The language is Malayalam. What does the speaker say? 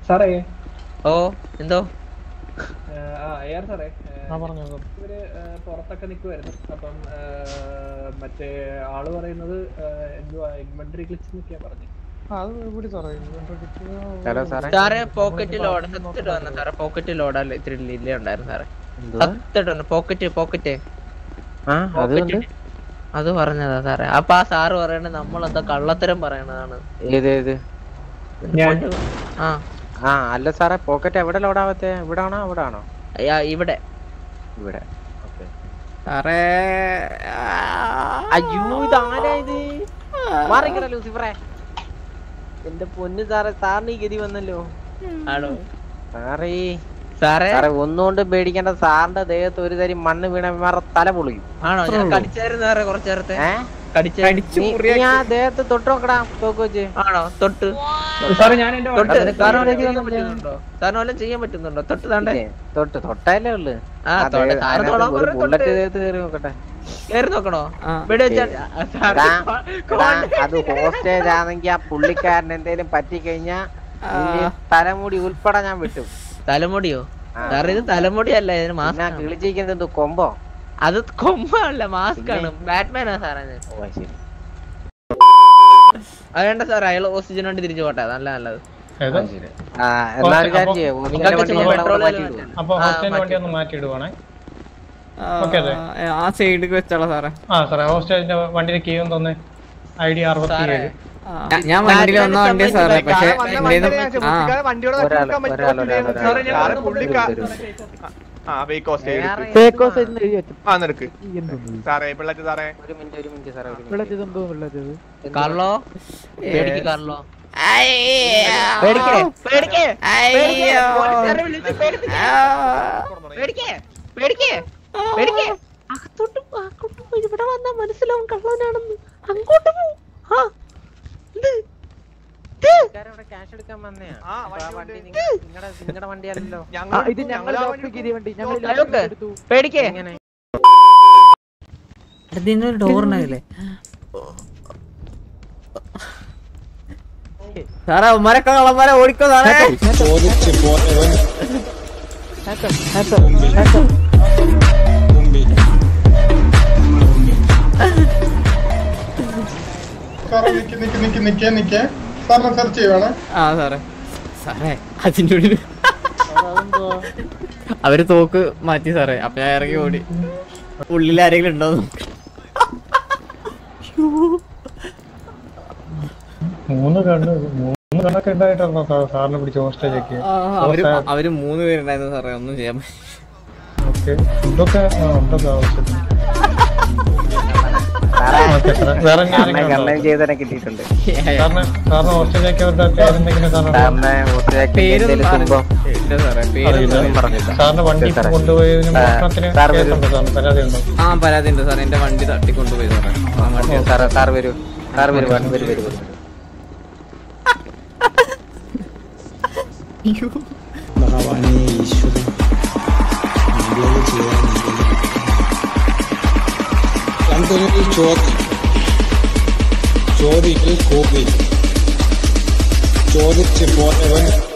സാറേ ഓ എന്തോ ഏ, ആ എയർ സാറേ ഏ, ഇവര് ഏ, പുറത്തൊക്കെ നിൽക്കുമായിരുന്നു അപ്പം ഏ, മറ്റേ ആള് പറയുന്നത് ഏ, എന്തുവാ ഇൻവെന്ററി ക്ലിച്ച് എന്നൊക്കെയാ പറഞ്ഞു ഹലോ സാറേ സാറേ പോക്കറ്റ് ലോഡ് സത്തിട്ട് വന്ന സാറേ പോക്കറ്റ് ലോഡ് ഇത്തിരി ഡിലേ ഉണ്ടായിരുന്നു സാറേ എന്തുവാ? സത്തിട്ട് വന്നു പോക്കറ്റ് പോക്കറ്റ് ആ അതുകൊണ്ട് അത് പറഞ്ഞതാ സാറേ അപ്പൊ ആ സാറ് പറയണത് നമ്മളെന്താ കള്ളത്തരം പറയണതാണ് ഏത് ഏത് ഞാൻ ആ ആ അല്ല സാറേ പോക്കറ്റ് എവിടെ ലോഡാവത്തെ ഇവിടെ ആണോ അവിടെ ആണോ അയ്യാ, ഇവിടെ ഇവിടെ ഓക്കെ സാറേ അയ്യോ ഇതാരാ ഇത് മാറിക്കട ലൂസിഫറെ എന്റെ പൊന്ന് സാറേ സാറിന് ഈ ഗതി വന്നല്ലോ ആണോ സാറേ സാറേ സാറേ ഒന്നുകൊണ്ട് പേടിക്കേണ്ട സാറിന്റെ ദേഹത്ത് ഒരു തരി മണ്ണ് വീണ മാറ തല പൊളിയും ആണോ ഞാൻ കടിച്ചായിരുന്നു സാറേ കുറച്ചു നേരത്തെ ഏ കടിച്ചു നീ- നീ ആ ദേഹത്ത് തൊട്ട് നോക്കടാ തോക്ക് വെച്ച് ആണോ തൊട്ട് സാറേ ഞാൻ എന്റെ തൊട്ട് വണ്ടി- സാറിന് വല്ലതും ചെയ്യാൻ പറ്റുന്നുണ്ടോ സാറിന് വല്ലതും ചെയ്യാൻ പറ്റുന്നുണ്ടോ തൊട്ട് താണ്ടേ ഇല്ലേ? തൊട്ട് തൊട്ടല്ലേ ഉള്ളു ആ, തൊട്ട്. സാറ് തൊടാൻ പറഞ്ഞ ബുള്ളറ്റ് തൊട്ട്. ദേഹത്ത് കയറി നോക്കട്ടെ കേറി നോക്കണോ ഇവിടെ വെച്ചാ സാറ് എടാ, കോ- എടാ, അത് ഹോസ്റ്റേജ് ആണെങ്കി ആ പുള്ളിക്കാരൻ എന്തേലും പറ്റിക്കഴിഞ്ഞാ നിന്റെ തലമുടി ഉൾപ്പെടെ ഞാൻ വിട്ടു തലമുടിയോ ആ. സാർ ഇത് തലമുടിയല്ല ഇതിന് പിന്നെ മാസ്ക് കിളിച്ചിരിക്കുന്നത് എന്തോ കൊമ്പോ അത് കൊമ്പല്ല മാസ്ക് ആണ് ബാറ്റ്മാനാ സാറേ ഞാൻ ഓ ശരി അത് വേണ്ട സാർ അയാൾ ഓക്സിജൻ വണ്ടി തിരിച്ചു പോട്ടെ നല്ല നല്ലത് ഏത്? ആ എന്നാലും കാര്യം ചെയ്യേ നിങ്ങൾക്ക് വണ്ടി ചുമ്മാ ഞാൻ petrol അവിടെ മാറ്റി അല്ലേ ഇടുവാ. അപ്പൊ ആ, ഹോസ്റ്റേജ് മാറ്റി. വണ്ടി ഒന്ന് മാറ്റി ഇടുവാണേ ആ, ഓക്കേ അല്ലേ? ആ സൈഡിലേക്ക് വെച്ചോളാം സാറേ ആ സാറേ ഹോസ്റ്റേജിന്റെ വണ്ടിയുടെ കീ ഒന്ന് തന്നെ ഐ ഡി അറുപത്തി സാറേ ഏഴ് ഞാൻ- ഞാൻ വണ്ടിയിൽ വന്ന വണ്ടിയാ സാറേ പക്ഷെ എന്തേലും ആ ഒരാൾ ഒരാൾ ഒരാൾ ഒരാൾ സാറേ ഞാൻ സാറേ, വന്നത് പുള്ളിക്കാ- തരൂ. ആ വെയ്ക്കോ സ്റ്റേ എടുക്ക് വേറെ- ആ നിനക്ക് സാറേ പിള്ളേറ്റ് സാറേ ഒരു മിനിറ്റ് ഒരു മിനിറ്റ് സാറേ ഒരു മിനിറ്റ് കാർലോ പേടിക്ക് കാർലോ അയ്യോ. പേടിക്കേ പേടിക്കേ അയ്യോ. പോലീസുകാരെ വിളിച്ച് പേടിപ്പിക്ക്. ആ. പേടിക്കേ പേടിക്കേ പേടിക്കേ അകത്തോട്ട് പോ, അങ്ങോട്ട് പോ. ഇവിടെ വന്നാ മനസ്സിലാവും കള്ളനാണെന്ന് അങ്ങോട്ട് പോ ആ ഇത് ഇത് പുള്ളിക്കാരൻ ഇവിടെ cash എടുക്കാൻ വന്നയാ. ആ, അപ്പൊ ആ വണ്ടി വണ്ടി ഉണ്ട്. നിങ്ങ- നിങ്ങടെ നിങ്ങടെ വണ്ടിയല്ലല്ലോ ഞങ്ങൾ ഇത് ഞങ്ങൾ അയ്യോക്ക് പേടിക്കേ ഇങ്ങനെ ഡോറിനല്ലേ സാറേ ഉമ്മരൊക്കെ കള്ളന്മാരെ ഓടിക്കോ സാറേ സാറേ നിക്ക് നിക്ക് നിക്ക് നിക്കേ നിക്കേ സാറിനെ സെർച്ച് ചെയ്യുവാണ് ആ സാറേ സാറേ അതിൻ്റെ ഉള്ളിൽ അവര് തോക്ക് മാറ്റി സാറേ അപ്പൊ ഞാൻ ഇറങ്ങി ഓടി ഉള്ളിൽ ആരെങ്കിലും ഉണ്ടോ മൂന്ന് കണ്ണ് മൂന്ന് കണ്ണൊക്കെ ഉണ്ടായിട്ടാണോ സാ- സാറിനെ പിടിച്ച് ഹോസ്റ്റേജ് ഒക്കെ അവര് അവര് മൂന്ന് പേരുണ്ടായിരുന്നു സാറേ ഒന്നും ചെയ്യാൻ ഓക്കെ ഫുഡൊക്കെ ആ ഉണ്ടല്ലോ ആവശ്യത്തിന് സാറേ, ഓക്കെ സാറേ വേറെ ഇനി സാറിനെ ആരെങ്കിലും ഉണ്ടോ? കള്ളൻ ചെയ്തതിനെ കിട്ടിയിട്ടുണ്ട് സാറിന് സാറിന് ഹോസ്റ്റേജ് ഒക്കെ അവരുടെ പേരെന്തെങ്കിലും സാറിന് സാറിനെ ഹോസ്റ്റേജ് പേരൊന്നും എന്തേലും തുമ്പോ ഇല്ല സാറേ അറിയില്ല പേര് പറഞ്ഞില്ല സാറിന്റെ വണ്ടി സാറേ. കൊണ്ടുപോയതിന് സാർ, മോഷണത്തിന് സാർ വരൂ. കേസുണ്ടോ സാറിന് പരാതി ഉണ്ടോ ആ പരാതി ഉണ്ട് സാറേ എന്റെ വണ്ടി തട്ടിക്കൊണ്ടുപോയി സാറേ ആ വണ്ടി സാറ് സാർ വരൂ സാർ വരൂ വരൂ വരൂ വരൂ വരൂ ഭഗവാനെ ഈശ്വരൻ എന്താണ് ചെയ്യാൻ രണ്ടൊരു ചോദ്യം ചോദ്യത്തിൽ കോപ്പി ചോദിച്ച് പോയവൻ